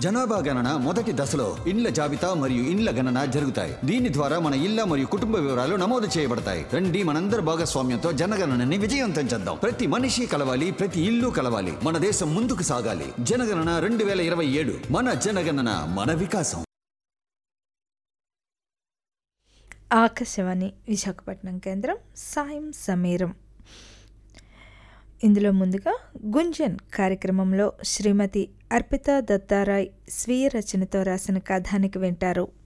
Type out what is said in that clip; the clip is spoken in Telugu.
జనాభా గణన మొదటి దశలో ఇండ్ల జాబితా మరియు ఇండ్ల గణన జరుగుతాయి దీని ద్వారా మన ఇళ్ల మరియు కుటుంబ వివరాలు నమోదు చేయబడతాయి రండి మనందరి భాగస్వామ్యంతో జనగణనని విజయవంతం చేద్దాం ప్రతి మనిషి కలవాలి ప్రతి ఇల్లు కలవాలి మన దేశం ముందుకు సాగాలి జనగణన రెండు వేల ఇరవై ఏడు మన జనగణన మన వికాసం ఆకాశవాణి విశాఖపట్నం కేంద్రం సాయం సమీరం ఇందులో ముందుగా గుంజన్ కార్యక్రమంలో శ్రీమతి అర్పిత దత్తారాయ్ స్వీయ రచనతో రాసిన కథానికి వింటారు